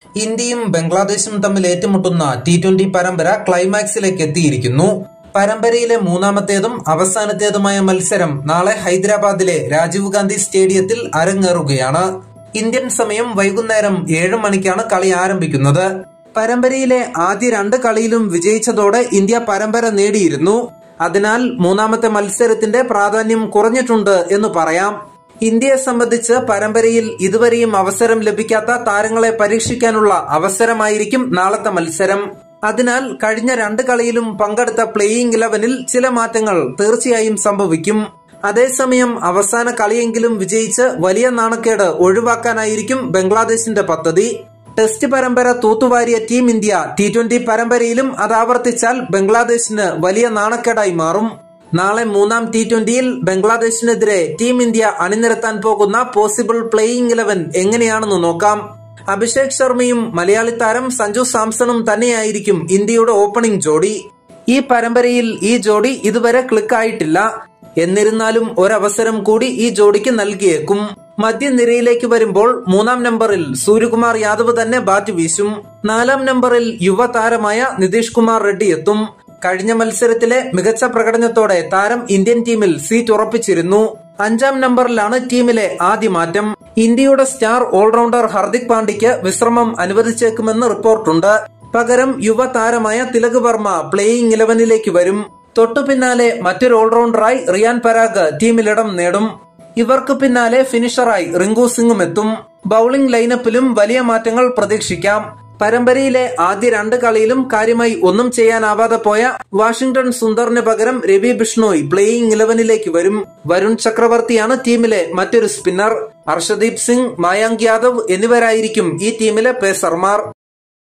ഇന്ത്യയും ബംഗ്ലാദേശും തമ്മിൽ ഏറ്റുമുട്ടുന്ന T twenty പരമ്പര ക്ലൈമാക്സിലേക്ക് എത്തിയിരിക്കുന്നു പരമ്പരയിലെ മൂന്നാമത്തേതും അവസാനത്തേതുമായ മത്സരം നാളെ ഹൈദരാബാദിലെ രാജീവ് ഗാന്ധി സ്റ്റേഡിയത്തിൽ അരങ്ങേറുകയാണ് ഇന്ത്യൻ സമയം വൈകുന്നേരം ഏഴ് മണിക്കാണ് കളി ആരംഭിക്കുന്നത് പരമ്പരയിലെ ആദ്യ രണ്ട് കളിയിലും വിജയിച്ചതോടെ ഇന്ത്യ പരമ്പര നേടിയിരുന്നു അതിനാൽ മൂന്നാമത്തെ മത്സരത്തിന്റെ പ്രാധാന്യം കുറഞ്ഞിട്ടുണ്ട് എന്ന് പറയാം ഇന്ത്യയെ സംബന്ധിച്ച് പരമ്പരയിൽ ഇതുവരെയും അവസരം ലഭിക്കാത്ത താരങ്ങളെ പരീക്ഷിക്കാനുള്ള അവസരമായിരിക്കും നാളത്തെ മത്സരം അതിനാൽ കഴിഞ്ഞ രണ്ട് കളിയിലും പങ്കെടുത്ത പ്ലേയിംഗ് ഇലവനിൽ ചില മാറ്റങ്ങൾ തീർച്ചയായും സംഭവിക്കും അതേസമയം അവസാന കളിയെങ്കിലും വിജയിച്ച് വലിയ നാണക്കേട് ഒഴിവാക്കാനായിരിക്കും ബംഗ്ലാദേശിന്റെ പദ്ധതി ടെസ്റ്റ് പരമ്പര തൂത്തുവാരിയ ടീം ഇന്ത്യ ടി ട്വന്റി പരമ്പരയിലും അത് ആവർത്തിച്ചാൽ ബംഗ്ലാദേശിന് വലിയ നാണക്കേടായി മാറും നാളെ മൂന്നാം ടി ട്വന്റിയിൽ ബംഗ്ലാദേശിനെതിരെ ടീം ഇന്ത്യ അണിനിരത്താൻ പോകുന്ന പോസിബിൾ പ്ലേയിംഗ് ഇലവൻ എങ്ങനെയാണെന്ന് നോക്കാം അഭിഷേക് ശർമ്മയും മലയാളി താരം സഞ്ജു സാംസണും തന്നെയായിരിക്കും ഇന്ത്യയുടെ ഓപ്പണിംഗ് ജോഡി ഈ പരമ്പരയിൽ ഈ ജോഡി ഇതുവരെ ക്ലിക്കായിട്ടില്ല എന്നിരുന്നാലും ഒരവസരം കൂടി ഈ ജോഡിക്ക് നൽകിയേക്കും മധ്യനിരയിലേക്ക് വരുമ്പോൾ മൂന്നാം നമ്പറിൽ സൂര്യകുമാർ യാദവ് തന്നെ ബാറ്റ് വീശും നാലാം നമ്പറിൽ യുവതാരമായ നിതീഷ് കുമാർ റെഡ്ഡി എത്തും കഴിഞ്ഞ മത്സരത്തിലെ മികച്ച പ്രകടനത്തോടെ താരം ഇന്ത്യൻ ടീമിൽ സീറ്റ് ഉറപ്പിച്ചിരുന്നു അഞ്ചാം നമ്പറിലാണ് ടീമിലെ ആദ്യ മാറ്റം ഇന്ത്യയുടെ സ്റ്റാർ ഓൾറൗണ്ടർ ഹർദിക് പാണ്ഡ്യയ്ക്ക് വിശ്രമം അനുവദിച്ചേക്കുമെന്ന് റിപ്പോർട്ടുണ്ട് പകരം യുവതാരമായ തിലക് വർമ്മ പ്ലേയിംഗ് ഇലവനിലേക്ക് വരും തൊട്ടു പിന്നാലെ മറ്റൊരു ഓൾറൗണ്ടറായി റിയാൻ പരാഗ് ടീമിലിടം നേടും ഇവർക്ക് പിന്നാലെ ഫിനിഷറായി റിങ്കു സിംഗും എത്തും ബൌളിംഗ് ലൈനപ്പിലും വലിയ മാറ്റങ്ങൾ പ്രതീക്ഷിക്കാം പരമ്പരയിലെ ആദ്യ രണ്ട് കളിയിലും കാര്യമായി ഒന്നും ചെയ്യാനാവാതെ പോയ വാഷിംഗ്ടൺ സുന്ദറിന് പകരം രവി ബിഷ്ണോയ് പ്ലേയിംഗ് ഇലവനിലേക്ക് വരും വരുൺ ചക്രവർത്തിയാണ് ടീമിലെ മറ്റൊരു സ്പിന്നർ ഹർഷദീപ് സിംഗ് മായാങ്ക് യാദവ് എന്നിവരായിരിക്കും ഈ ടീമിലെ പേസർമാർ